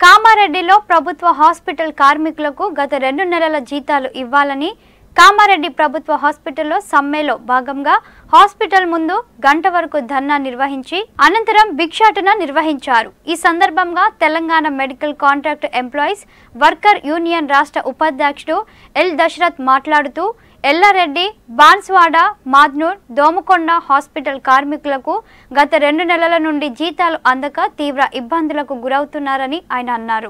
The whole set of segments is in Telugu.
కామారెడ్డిలో ప్రభుత్వ హాస్పిటల్ కార్మికులకు గత రెండు నెలల జీతాలు ఇవ్వాలని కామారెడ్డి ప్రభుత్వ హాస్పిటల్లో సమ్మెలో భాగంగా హాస్పిటల్ ముందు గంట వరకు ధర్నా నిర్వహించి అనంతరం భిక్షాటన నిర్వహించారు ఈ సందర్భంగా Telangana medical contract employees worker union రాష్ట్ర ఉపాధ్యక్షుడు ఎల్ దశరథ్ మాట్లాడుతూ ఎల్లారెడ్డి బాన్స్వాడ మాద్నూర్ దోమకొండ హాస్పిటల్ కార్మికులకు గత రెండు నెలల నుండి జీతాలు అందక తీవ్ర ఇబ్బందులకు గురవుతున్నారని ఆయన అన్నారు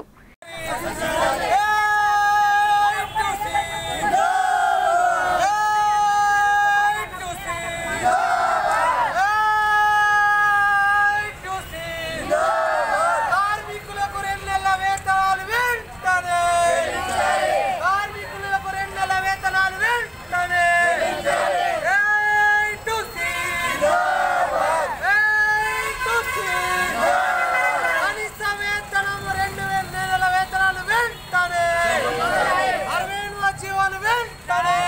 కార్మికులకు రెండు నెలల వేతనాలు వెంటనే కార్మికులకు రెండు నెలల వేతనాలు వెంటనే A to C. A to C. కనీస వేతనం రెండు వేల నెలల వేతనాలు వెంటనే అరవై ఎనిమిది జీవాలు వెంటనే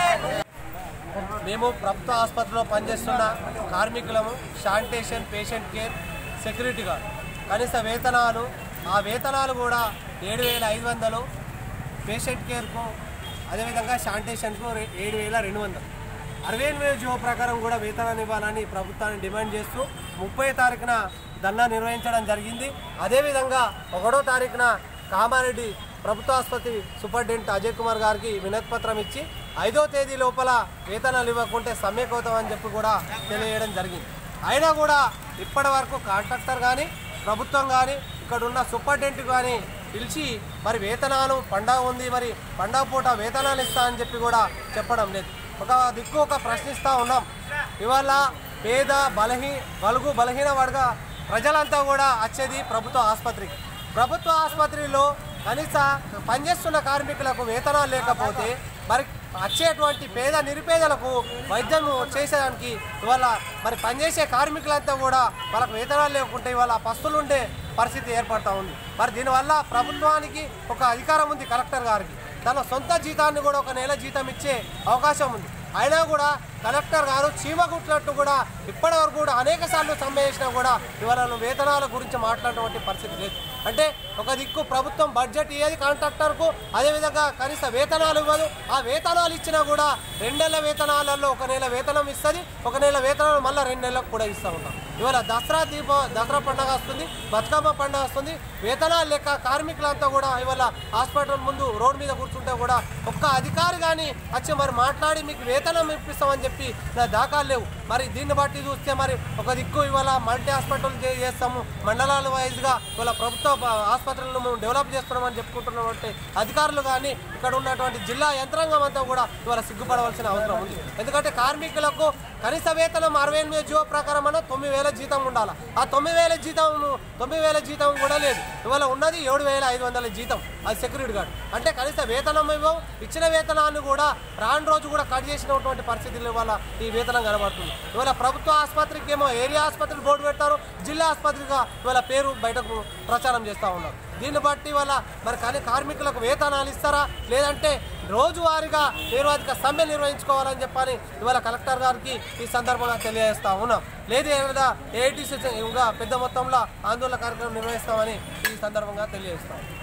మేము ప్రభుత్వ ఆసుపత్రిలో పనిచేస్తున్న కార్మికులము sanitation patient care security guard కనీస వేతనాలు ఆ వేతనాలు కూడా ఏడు వేల ఐదు వందలు పేషెంట్ కేర్కు అదేవిధంగా శానిటేషన్కు రె- ఏడు వేల రెండు వందలు అరవై ఎనిమిది జీవో ప్రకారం కూడా వేతనాన్ని ఇవ్వాలని ప్రభుత్వాన్ని డిమాండ్ చేస్తూ ముప్పై తారీఖున ధర్నా నిర్వహించడం జరిగింది అదేవిధంగా ఒకటో తారీఖున కామారెడ్డి ప్రభుత్వ ఆసుపత్రి సూపరింటెండెంట్ అజయ్ కుమార్ గారికి వినతి పత్రం ఇచ్చి ఐదో తేదీ లోపల వేతనాలు ఇవ్వకుంటే సమ్మె కోతామని చెప్పి కూడా తెలియజేయడం జరిగింది అయినా కూడా ఇప్పటి వరకు కాంట్రాక్టర్ కానీ ప్రభుత్వం కానీ ఇక్కడ ఉన్న సూపరింటెండెంట్ కానీ పిలిచి మరి వేతనాలు పండగ ఉంది మరి పండగ పూట వేతనాలు ఇస్తా అని చెప్పి కూడా చెప్పడం లేదు ఒక దిక్కు ఒక ప్రశ్నిస్తూ ఉన్నాం ఇవాళ పేద బలహీ బలుగు బలహీన వర్గ ప్రజలంతా కూడా వచ్చేది ప్రభుత్వ ఆసుపత్రికి ప్రభుత్వ ఆసుపత్రిలో కనీస పనిచేస్తున్న కార్మికులకు వేతనాలు లేకపోతే మరి వచ్చేటువంటి పేద నిరుపేదలకు వైద్యం చేసేదానికి ఇవాళ మరి పనిచేసే కార్మికులంతా కూడా వాళ్ళకు వేతనాలు లేకుంటే ఇవాళ పస్తులు ఉండే పరిస్థితి ఏర్పడతా ఉంది మరి దీనివల్ల ప్రభుత్వానికి ఒక అధికారం ఉంది కలెక్టర్ గారికి తన సొంత జీతాన్ని కూడా ఒక నెల జీతం ఇచ్చే అవకాశం ఉంది అయినా కూడా కలెక్టర్ గారు చీమ కుట్టినట్టు కూడా ఇప్పటి వరకు కూడా అనేక సార్లు సమ్మె చేసినా కూడా ఇవాళ వేతనాల గురించి మాట్లాడేటువంటి పరిస్థితి లేదు అంటే ఒక దిక్కు ప్రభుత్వం బడ్జెట్ ఇయ్యేది కాంట్రాక్టర్కు అదేవిధంగా కనీస వేతనాలు ఇవ్వదు ఆ వేతనాలు ఇచ్చినా కూడా రెండు నెలల వేతనాలలో ఒక నెల వేతనం ఇస్తుంది ఒక నెల వేతనాలు మళ్ళీ రెండు నెలలకు కూడా ఇస్తూ ఉంటాం ఇవాళ దసరా దీప దసరా పండుగ వస్తుంది బతుకమ్మ పండుగ వస్తుంది వేతనాలు లెక్క కార్మికులంతా కూడా ఇవాళ హాస్పిటల్ ముందు రోడ్ మీద కూర్చుంటే కూడా ఒక్క అధికారి కానీ వచ్చి మరి మాట్లాడి మీకు వేతనం ఇప్పిస్తామని చెప్పి నా దాఖలు లేవు మరి దీన్ని బట్టి చూస్తే మరి ఒక దిక్కు ఇవాళ మల్టీ హాస్పిటల్ చే- చేస్తాము మండలాల వైజ్గా ఇవాళ ప్రభుత్వ బ- ఆసుపత్రులను మేము డెవలప్ చేస్తున్నామని చెప్పుకుంటున్నటువంటి అధికారులు కానీ ఇక్కడ ఉన్నటువంటి జిల్లా యంత్రాంగం అంతా కూడా ఇవాళ సిగ్గుపడవలసిన అవసరం ఉంది ఎందుకంటే కార్మికులకు కనీస వేతనం అరవై ఎనిమిది జీవో ప్రకారం అన్న తొమ్మిది వేల జీతం ఉండాలి ఆ తొమ్మిది వేల జీతం తొమ్మిది వేల జీతం కూడా లేదు ఇవాళ ఉన్నది ఏడు వేల ఐదు వందల జీతం అది సెక్యూరిటీ గార్డ్ అంటే కనీస వేతనం ఇవ్వం ఇచ్చిన వేతనాన్ని కూడా రాని రోజు కూడా కట్ చేసినటువంటి పరిస్థితులు ఇవాళ ఈ వేతనం కనబడుతుంది ఇవాళ ప్రభుత్వ ఆసుపత్రికి ఏమో ఏరియా ఆసుపత్రికి బోర్డు పెడతారు జిల్లా ఆసుపత్రిగా ఇవాళ పేరు బయటకు ప్రచారం చేస్తూ ఉన్నారు దీన్ని బట్టి వల్ల మరి కానీ కార్మికులకు వేతనాలు ఇస్తారా లేదంటే రోజువారీగా నిరోధిక సమ్మె నిర్వహించుకోవాలని చెప్పని ఇవాళ కలెక్టర్ గారికి ఈ సందర్భంగా తెలియజేస్తా ఉన్నాం లేదు ఏదైనా ఏఐటీసీ ఇంకా పెద్ద మొత్తంలో ఆందోళన కార్యక్రమం నిర్వహిస్తామని ఈ సందర్భంగా తెలియజేస్తాం